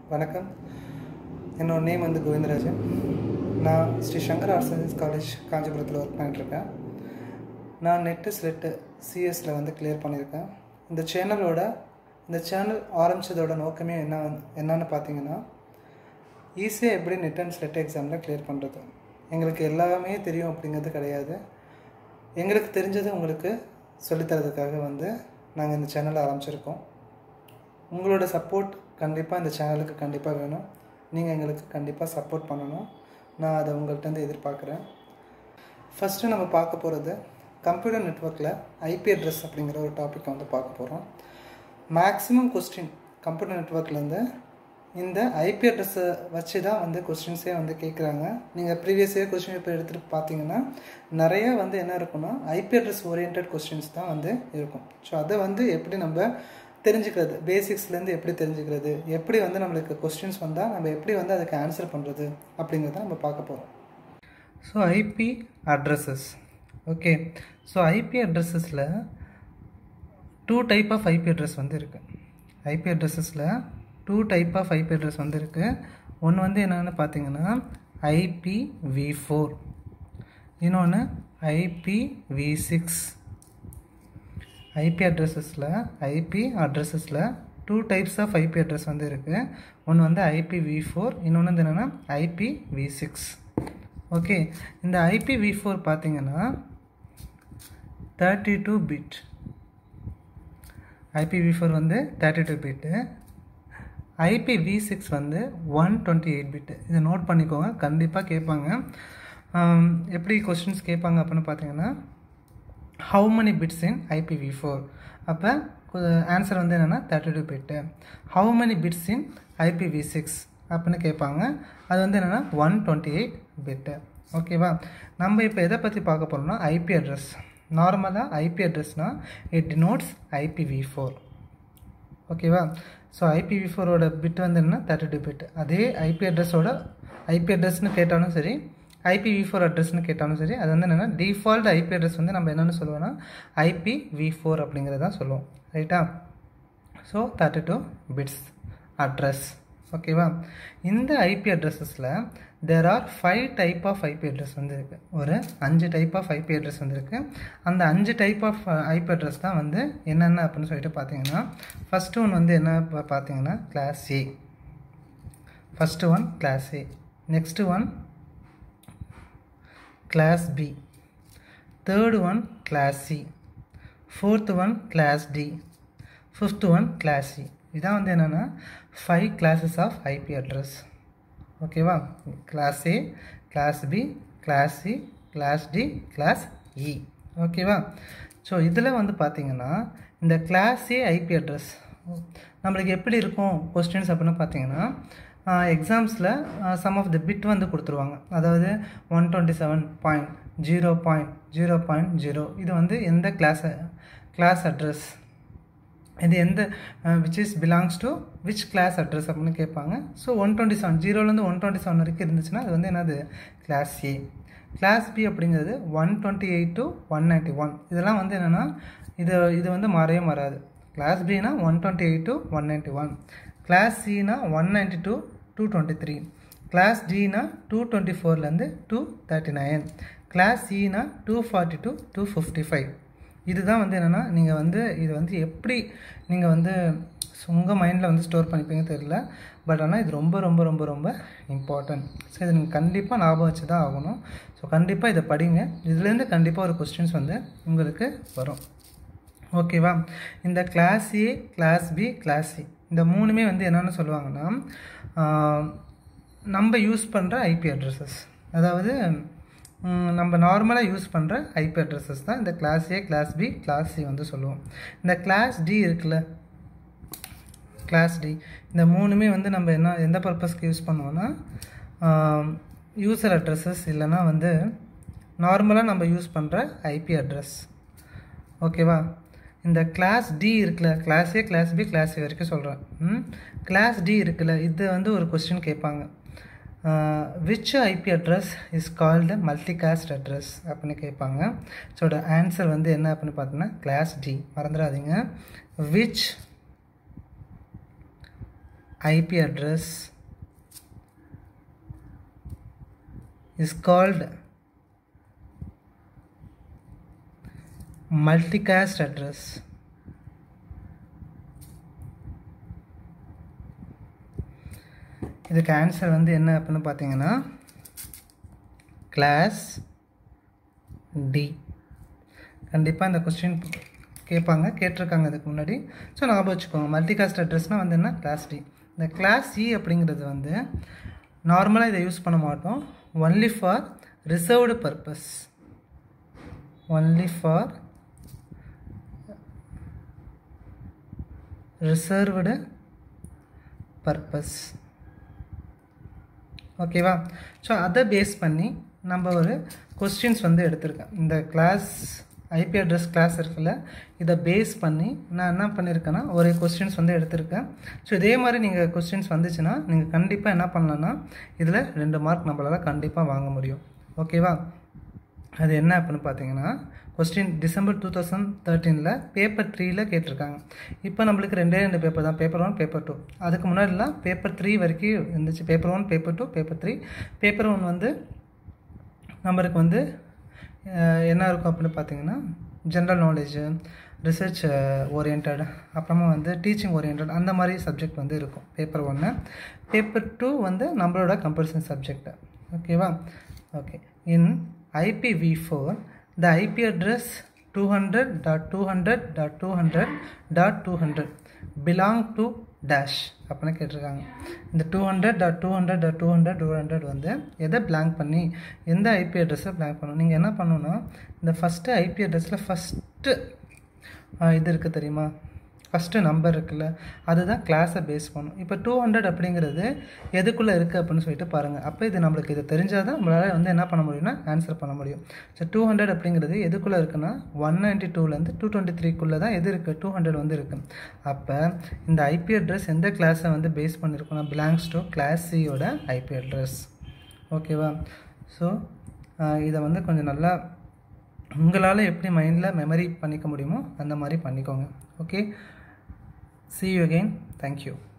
வணக்கம் என்னோட நேம் வந்து கோவிந்தராஜன் நான் Sri Shankar arts science college காஞ்சிபுரத்தில் ஒர்க் பண்ணிட்டுருக்கேன் நான் நெட்டு ஸ்லெட்டு சிஎஸில் வந்து கிளியர் பண்ணியிருக்கேன் இந்த சேனலோட இந்த சேனல் ஆரம்பித்ததோட நோக்கமே என்ன வந்து- என்னன்னு பார்த்தீங்கன்னா ஈஸியாக எப்படி நெட் அண்ட் ஸ்லெட் எக்ஸாமில் கிளியர் பண்ணுறது எங்களுக்கு எல்லாமே தெரியும் அப்படிங்கிறது கிடையாது எங்களுக்கு தெரிஞ்சது உங்களுக்கு சொல்லித்தரதுக்காக வந்து நாங்கள் இந்த சேனலை ஆரம்பிச்சிருக்கோம் உங்களோட சப்போர்ட் கண்டிப்பாக இந்த சேனலுக்கு கண்டிப்பாக வேணும் நீங்கள் எங்களுக்கு கண்டிப்பாக சப்போர்ட் பண்ணணும் நான் அதை உங்கள்கிட்ட எதிர்பார்க்குறேன் ஃபஸ்ட்டு நம்ம பார்க்க போகிறது கம்ப்யூட்டர் நெட்ஒர்க்கில் ஐபி அட்ரஸ் அப்படிங்கிற ஒரு டாப்பிக்கை வந்து பார்க்க போகிறோம் மேக்ஸிமம் கொஸ்டின் கம்ப்யூட்டர் நெட்ஒர்க்லேருந்து இந்த ஐபி அட்ரஸை வச்சு தான் வந்து கொஸ்டின்ஸே வந்து கேட்குறாங்க நீங்கள் ப்ரீவியஸ் இயர் கொஸ்டின் பேப்பர் எடுத்துகிட்டு பார்த்தீங்கன்னா நிறைய வந்து என்ன இருக்குன்னா ஐபி அட்ரஸ் ஓரியன்ட் கொஸ்டின்ஸ் தான் வந்து இருக்கும் ஸோ அதை வந்து எப்படி நம்ம தெரிஞ்சுக்கிறது பேசிக்ஸ்லேருந்து எப்படி தெரிஞ்சுக்கிறது எப்படி வந்து நம்மளுக்கு கொஸ்டின்ஸ் வந்தால் நம்ம எப்படி வந்து அதுக்கு ஆன்சர் பண்ணுறது அப்படிங்கிறத நம்ம பார்க்க போகிறோம் so IP addresses okay so IP அட்ரஸஸில் two type of IP address வந்து இருக்குது ஐபி அட்ரஸஸில் two type of IP address வந்து இருக்குது ஒன்று வந்து என்னென்னு பார்த்தீங்கன்னா ஐபி வி ஃபோர் இன்னொன்று ஐபி வி சிக்ஸ் ஐபி அட்ரஸஸில் ஐபி அட்ரஸஸில் two types of IP address வந்து இருக்குது ஒன்று வந்து ஐபி வி ஃபோர் இன்னொன்று வந்து என்னென்னா ஐபி வி சிக்ஸ் ஓகே இந்த ஐபி வி ஃபோர் பார்த்தீங்கன்னா thirty two bit IPV four வந்து thirty two bit IPV six வந்து ஒன் டுவெண்ட்டி எயிட் பிட்டு இதை நோட் பண்ணிக்கோங்க கண்டிப்பாக கேட்பாங்க ஆம், எப்படி கொஸ்டின்ஸ் கேட்பாங்க அப்படின்னு பார்த்தீங்கன்னா how many bits in IPV four அப்போ ஆன்சர் வந்து என்னென்னா thirty two bit how many bits in IPV six அப்படின்னு கேட்பாங்க அது வந்து என்னென்னா ஒன் டுவெண்ட்டி எயிட் பிட்டு ஓகேவா நம்ம இப்போ எதை பற்றி பார்க்க போகிறோம்னா ஐபி அட்ரஸ் நார்மலாக ஐபி அட்ரஸ்னால் இட் டினோட்ஸ் ஐபிவி ஃபோர் ஓகேவா ஸோ ஐபிவி ஃபோரோட பிட் வந்து என்ன தேர்ட்டி டூ பிட் அதே ஐபி அட்ரஸோட ஐபி அட்ரஸ்னு கேட்டாலும் சரி ஐபிவி ஃபோர் அட்ரஸ்னு கேட்டாலும் சரி அது வந்து என்னென்னா டிஃபால்ட் ஐபி அட்ரஸ் வந்து நம்ம என்னென்னு சொல்லுவோம்னா ஐபி வி ஃபோர் அப்படிங்கிறத சொல்லுவோம் ரைட்டா so thirty two bits address ஓகேவா இந்த ஐபி அட்ரஸஸில் there are five type of IP address வந்து இருக்குது ஒரு அஞ்சு டைப் ஆஃப் ஐபி அட்ரஸ் வந்து இருக்குது அந்த அஞ்சு டைப் ஆஃப் ஐபி அட்ரஸ் தான் வந்து என்னென்ன அப்படின்னு சொல்லிட்டு பார்த்தீங்கன்னா ஃபஸ்ட்டு ஒன் வந்து என்ன பா- பார்த்தீங்கன்னா class A first one class A next one class B third one class C fourth one class D fifth one class C இதான் வந்து என்னென்னா five classes of IP address ஓகேவா class A class B class C class D class E ஓகேவா so இதில் வந்து பார்த்தீங்கன்னா இந்த class ஏ IP address நம்மளுக்கு எப்படி இருக்கும் கொஸ்டின்ஸ் அப்படின்னு பார்த்தீங்கன்னா எக்ஸாம்ஸில் சம் ஆஃப் த பிட் வந்து கொடுத்துருவாங்க அதாவது one twenty seven point zero point zero point zero இது வந்து எந்த கிளாஸ் கிளாஸ் அட்ரஸ் இது எந்த which is belongs to which class address அப்படின்னு கேட்பாங்க ஸோ ஒன் டுவெண்ட்டி செவன் ஜீரோலேருந்து ஒன் டுவெண்ட்டி செவன் வரைக்கும் இருந்துச்சுன்னா அது வந்து என்னது கிளாஸ் ஏ கிளாஸ் பி அப்படிங்கிறது one twenty eight to one ninety one இதெல்லாம் வந்து என்னென்னா இது இது வந்து மாறவே மாறாது கிளாஸ் பினா one twenty eight to one ninety one class சினா one ninety two two twenty three class டினா டூ டுவெண்ட்டி ஃபோர்லேருந்து டூ தேர்ட்டி நைன் கிளாஸ் சினா two forty two two fifty five இதுதான் வந்து என்னென்னா நீங்கள் வந்து இது வந்து எப்படி நீங்கள் வந்து உங்கள் மைண்டில் வந்து ஸ்டோர் பண்ணிப்பீங்க தெரியல பட் ஆனால் இது ரொம்ப ரொம்ப ரொம்ப ரொம்ப இம்பார்ட்டன்ட் ஸோ இதை நீங்கள் கண்டிப்பாக ஞாபகம் வச்சு தான் ஆகணும் ஸோ கண்டிப்பாக இதை படிங்க இதுலேருந்து கண்டிப்பாக ஒரு கொஸ்டின்ஸ் வந்து உங்களுக்கு வரும் ஓகேவா இந்த class A class B class C இந்த மூணுமே வந்து என்னென்னு சொல்லுவாங்கன்னா ஆஹ், நம்ம யூஸ் பண்ணுற ஐபி அட்ரஸஸ் அதாவது ம், நம்ம நார்மலாக யூஸ் பண்ணுற ஐபி அட்ரஸஸ் தான் இந்த class A class B class C வந்து சொல்லுவோம் இந்த கிளாஸ் டி இருக்குல்ல கிளாஸ் டி இந்த மூணுமே வந்து நம்ம என்ன எந்த பர்பஸ்க்கு யூஸ் பண்ணுவோன்னா யூசர் அட்ரஸஸ் இல்லைன்னா வந்து நார்மலாக நம்ம யூஸ் பண்ணுற ஐபி அட்ரஸ் ஓகேவா இந்த கிளாஸ் டி இருக்குல்ல class A class B class C வரைக்கும் சொல்கிறேன் ம் கிளாஸ் டி இருக்குல்ல இது வந்து ஒரு கொஸ்டின் கேட்பாங்க which IP address is called multicast address அப்படின்னு கேட்பாங்க ஸோட ஆன்சர் வந்து என்ன அப்படின்னு பார்த்தீங்கன்னா கிளாஸ் டி மறந்துடாதீங்க which IP address is called multicast address இதுக்கு ஆன்சர் வந்து என்ன அப்படின்னு பார்த்தீங்கன்னா கிளாஸ் டி கண்டிப்பாக இந்த கொஸ்டின் கேட்பாங்க கேட்டிருக்காங்க இதுக்கு முன்னாடி ஸோ ஞாபகம் வச்சுக்கோங்க மல்டிகாஸ்ட் அட்ரஸ்னால் வந்து என்ன கிளாஸ் டி இந்த கிளாஸ் சி அப்படிங்கிறது வந்து நார்மலாக இதை யூஸ் பண்ண மாட்டோம் only for reserved purpose only for reserved purpose ஓகேவா ஸோ அதை பேஸ் பண்ணி நம்ம ஒரு கொஸ்டின்ஸ் வந்து எடுத்திருக்கேன் இந்த கிளாஸ் ஐபி அட்ரஸ் கிளாஸ் இருக்குல்ல இதை பேஸ் பண்ணி நான் என்ன பண்ணியிருக்கேன்னா ஒரு கொஸ்டின்ஸ் வந்து எடுத்திருக்கேன் ஸோ இதே மாதிரி நீங்கள் கொஸ்டின்ஸ் வந்துச்சுன்னா நீங்கள் கண்டிப்பாக என்ன பண்ணலான்னா இதில் ரெண்டு மார்க் நம்மளால் கண்டிப்பாக வாங்க முடியும் ஓகேவா அது என்ன அப்படின்னு பார்த்தீங்கன்னா கொஸ்டின் டிசம்பர் டூ தௌசண்ட் தேர்ட்டீனில் பேப்பர் த்ரீயில் கேட்டிருக்காங்க இப்போ நம்மளுக்கு ரெண்டே ரெண்டு பேப்பர் தான் பேப்பர் ஒன் பேப்பர் டூ அதுக்கு முன்னாடிலாம் பேப்பர் த்ரீ வரைக்கும் இருந்துச்சு paper one paper two paper three paper one வந்து நம்மளுக்கு வந்து என்ன இருக்கும் அப்படின்னு பார்த்தீங்கன்னா ஜென்ரல் நாலேஜு ரிசர்ச் ஓரியன்ட் அப்புறமா வந்து டீச்சிங் ஓரியன்ட் அந்த மாதிரி சப்ஜெக்ட் வந்து இருக்கும் பேப்பர் ஒன்று பேப்பர் டூ வந்து நம்மளோட கம்பல்சரி சப்ஜெக்ட் ஓகேவா okay in IPV four the IP address two hundred dot two hundred dot two hundred dot two hundred belong to dash அப்படின்னு கேட்டிருக்காங்க இந்த two hundred dot two hundred dot two hundred two hundred வந்து எதை blank பண்ணி எந்த IP அட்ரஸை blank பண்ணணும் நீங்கள் என்ன பண்ணணும்னா இந்த ஃபஸ்ட்டு ஐபி அட்ரஸில் ஃபஸ்ட்டு இது இருக்குது தெரியுமா ஃபஸ்ட்டு நம்பர் இருக்குல்ல அதுதான் கிளாஸை பேஸ் பண்ணும் இப்போ டூ ஹண்ட்ரட் அப்படிங்கிறது எதுக்குள்ளே இருக்குது அப்படின்னு சொல்லிட்டு பாருங்கள் அப்போ இது நம்மளுக்கு இது தெரிஞ்சால் தான் நம்மளால் வந்து என்ன பண்ண முடியும்னா ஆன்சர் பண்ண முடியும் ஸோ டூ ஹண்ட்ரட் அப்படிங்கிறது எதுக்குள்ளே இருக்குன்னா ஒன் நைன்ட்டி டூலேருந்து டூ டுவெண்ட்டி த்ரீக்குள்ளே தான் எது இருக்குது டூ ஹண்ட்ரட் வந்து இருக்குது அப்போ இந்த ஐபி அட்ரஸ் எந்த கிளாஸை வந்து பேஸ் பண்ணியிருக்கோம்னா பிலாங்ஸ் டு கிளாஸ் சியோட ஐபி அட்ரஸ் ஓகேவா ஸோ இதை வந்து கொஞ்சம் நல்லா உங்களால் எப்படி மைண்டில் மெமரி பண்ணிக்க முடியுமோ அந்த மாதிரி பண்ணிக்கோங்க okay see you again thank you